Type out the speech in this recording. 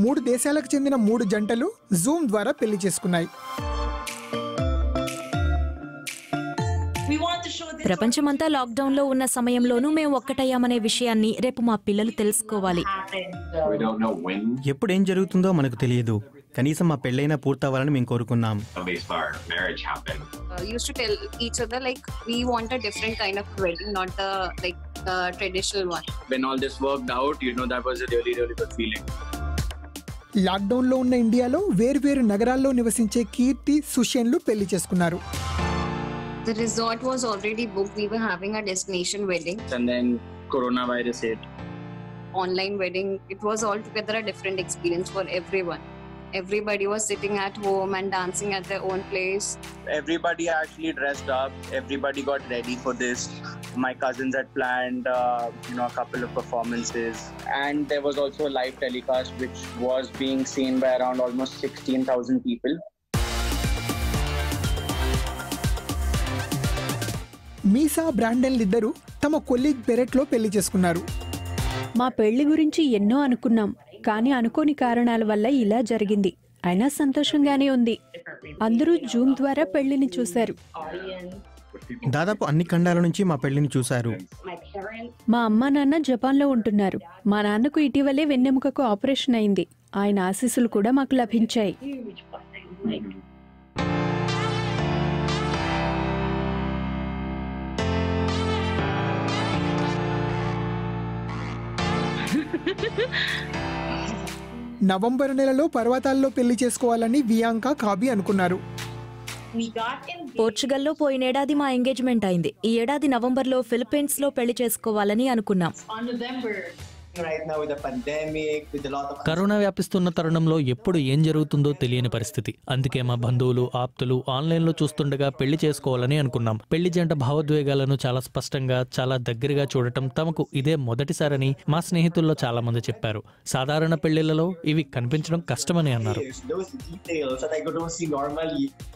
మూడు దేశాలకు చెందిన మూడు జంటలు జూమ్ ద్వారా పెళ్లి చేసుకున్నాయి ప్రపంచమంతా లాక్డౌన్లో ఉన్న సమయంలోనూ మేము ఒక్కటయ్యామనే విషయాన్ని రేపు మా పిల్లలు తెలుసుకోవాలి We don't know when ఎప్పుడు ఏం జరుగుతుందో మనకు తెలియదు కనీసం మా పెళ్ళైనా పూర్తవ్వాలని మేము కోరుకున్నాం at least our marriage happened. uh, used to tell each other like we want a different kind of wedding, not the like uh, traditional one. when all this worked out, you know, that was a really, really good feeling. లాక్డౌన్లో ఉన్న ఇండియాలో వేర్వేరు నగరాల్లో నివసించే కీర్తి సుషేన్లు పెళ్లి చేసుకున్నారు The resort was already booked. We were having a destination wedding, And then coronavirus hit. online wedding. It was altogether a different experience for everyone. Everybody was sitting at home and dancing at their own place. Everybody actually dressed up. Everybody got ready for this. My cousins had planned, uh, you know, a couple of performances, and there was also a live telecast which was being seen by around almost 16,000 people. మీసా బ్రాండన్లిద్దరూ తమ colleague పెరెట్లో పెళ్లి చేసుకున్నారు మా పెళ్లి గురించి ఎన్నో అనుకున్నాం కానీ అనుకోని కారణాల వల్ల ఇలా జరిగింది అయినా సంతోషంగానే ఉంది అందరూ జూమ్ ద్వారా పెళ్లిని చూశారు దాదాపు అన్ని ఖండాల నుంచి మా పెళ్లిని చూశారు మా అమ్మా నాన్న జపాన్లో ఉంటున్నారు మా నాన్నకు ఇటీవలే వెన్నెముకకు ఆపరేషన్ అయింది ఆయన ఆశీస్సులు కూడా మాకు లభించాయి నవంబర్ నెలలో పర్వతాల్లో పెళ్లి చేసుకోవాలని వియాంక కాబీ అనుకున్నారు పోర్చుగల్లో పోయినేడాది మా ఎంగేజ్మెంట్ అయింది ఈ ఏడాది నవంబర్లో ఫిలిప్పీన్స్ లో పెళ్లి చేసుకోవాలని అనుకున్నాం right now with the pandemic, with a lot of corona వ్యాపిస్తున్న తరుణంలో ఎప్పుడు ఏం జరుగుతుందో తెలియని పరిస్థితి అందుకే మా బంధువులు ఆప్తులు ఆన్లైన్లో చూస్తుండగా పెళ్లి చేసుకోవాలని అనుకున్నాం పెళ్లి జంట భావోద్వేగాలను చాలా స్పష్టంగా చాలా దగ్గరగా చూడటం తమకు ఇదే మొదటిసారని మా స్నేహితుల్లో చాలా మంది చెప్పారు సాధారణ పెళ్లిళ్లలో ఇవి కనిపించడం కష్టమని అన్నారు those details that I don't see normally